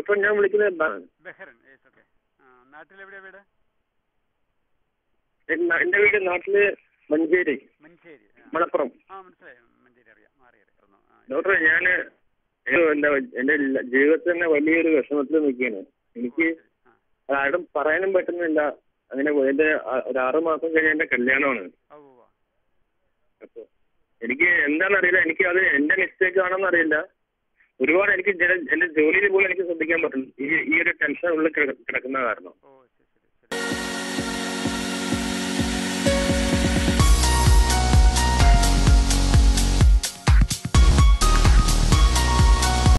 Doctor ഞാൻ വിളിക്കുന്നത് എന്താണ് ബെഹ്റൻ യെസ് ഓക്കെ നാട്ടിലെവിടെയാ വീട് എന്ന- എന്റെ വീട് നാട്ടില് മഞ്ചേരി മഞ്ചേരി ആ. മലപ്പുറം ആ മനസ്സിലായി മഞ്ചേരി അറിയാം മാറി അറിയാം ആ ഡോക്ടറെ ഞാന് ഏ, എന്താ എന്റെ ല- ജീവിതത്തിൽ തന്നെ വലിയൊരു വിഷമത്തിൽ നിൽക്കുകയാണ് എനിക്ക് ആ അത് ആരും പറയാനും പറ്റുന്നില്ല അങ്ങനെ പോയി. എന്റെ ആ- ഒരു ആറു മാസം കഴിഞ്ഞ എന്റെ കല്യാണമാണ് ഓ ഉവ്വ. അപ്പൊ എനിക്ക് എന്താണെന്നറിയില്ല എനിക്ക് അത് എന്റെ മിസ്റ്റേക്ക് ആണെന്ന് അറിയില്ല ഒരുപാട് എനിക്ക് ജന- എന്റെ ജോലിയിൽ പോലും എനിക്ക് ശ്രദ്ധിക്കാൻ പറ്റുന്നു ഈ ഈ ഒരു ടെൻഷൻ ഉള്ളിൽ കിട- കിടക്കുന്ന കാരണം ഓ